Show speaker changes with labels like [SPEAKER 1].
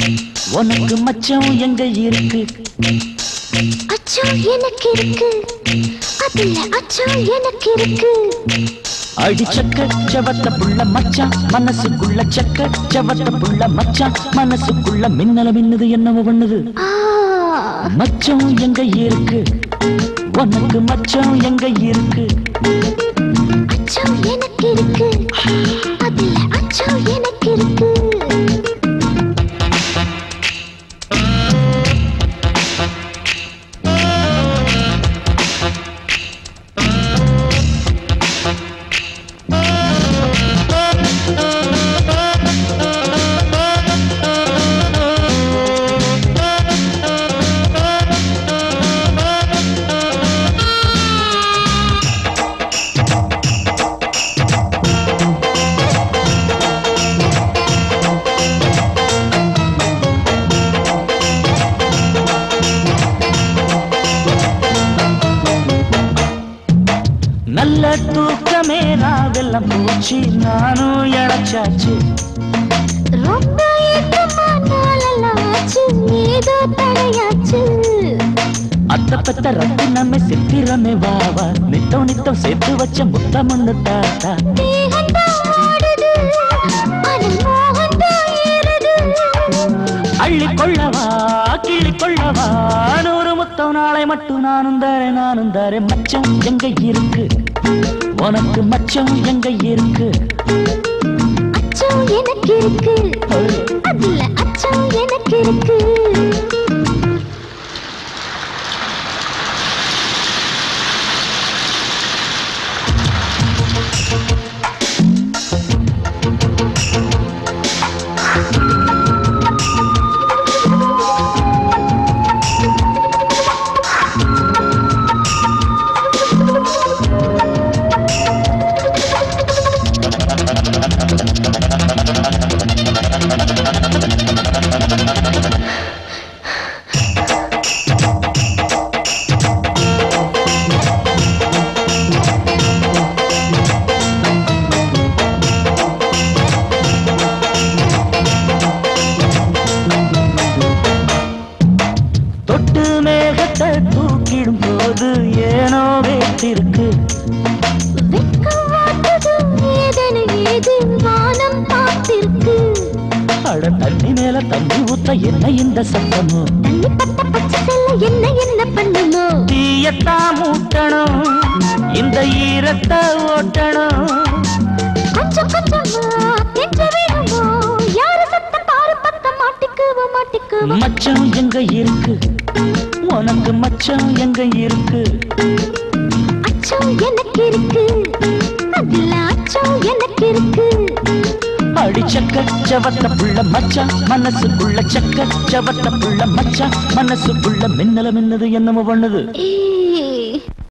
[SPEAKER 1] உனக்கு மச்சம் எங்க இருக்கு
[SPEAKER 2] அச்சம் எனக்கு இருக்கு அதுல அச்சம் எனக்கு இருக்கு
[SPEAKER 1] அடி சக்க செவத்த புள்ள மச்சான் மனசுக்குள்ள சக்க செவத்த புள்ள மச்சான் மனசுக்குள்ள மின்னல மின்னுது என்னவோ பண்ணுது
[SPEAKER 2] ஆ
[SPEAKER 1] மச்சம் எங்க இருக்கு உனக்கு மச்சம் எங்க இருக்கு
[SPEAKER 2] அச்சம் எனக்கு இருக்கு அதுல அச்சம் எனக்கு இருக்கு
[SPEAKER 1] நல்ல தூக்கமே ராவெல்லாம் போச்சு நானும் இழைச்சாச்சு
[SPEAKER 2] ரொம்ப ஏக்கமா நாளெல்லாம் ஆச்சு ஏதோ தடையாச்சு
[SPEAKER 1] அத்த பத்த ரத்தினமே சித்திரமே வாவா நித்தம் நித்தம் சேர்த்து வச்ச முத்தமுன்னு தாத்தா
[SPEAKER 2] தேகந்தான் ஆடுது மனம் மோகந்தான் ஏறுது
[SPEAKER 1] அள்ளி கொள்ளவா கிள்ளி கொள்ளவா நூறு முத்தம் நாளை மட்டும் நானும் தாரேன் நானும் தாரேன் மச்சம் எங்க இருக்கு உனக்கு மச்சம் எங்க இருக்கு
[SPEAKER 2] அச்சம் எனக்கு இருக்கு அதுல அச்சம் எனக்கு இருக்கு
[SPEAKER 1] தொட்டு மேகத்தை தூக்கிடும் போது ஏனோ வேத்திருக்கு
[SPEAKER 2] வெட்கம் வாட்டுது ஏதென ஏது வானம் பார்த்திருக்கு
[SPEAKER 1] அட தண்ணி மேல தண்ணி ஊத்த என்ன இந்த சத்தமோ
[SPEAKER 2] தண்ணி பட்ட பச்சை செல்ல என்ன என்ன பண்ணுமோ
[SPEAKER 1] தீயத்தான் மூட்டணும் இந்த ஈரத்தை ஓட்டணும்
[SPEAKER 2] கொஞ்சம் கொஞ்சமா கெஞ்ச வேணுமோ யாரு சத்தம் பாரு பத்தம் மாட்டிக்குவோ மாட்டிக்குவோ
[SPEAKER 1] மச்சம் எங்க இருக்கு உனக்கு மச்சம் எங்க இருக்கு
[SPEAKER 2] அச்சம் எனக்கு இருக்கு அதுல அச்சம் எனக்கு இருக்கு
[SPEAKER 1] அடி சக்க செவத்த புள்ள மச்சான் மனசுக்குள்ள சக்க செவத்த புள்ள மச்சான் மனசுக்குள்ள மின்னல மின்னது என்னமோ பண்ணுது
[SPEAKER 2] ஏ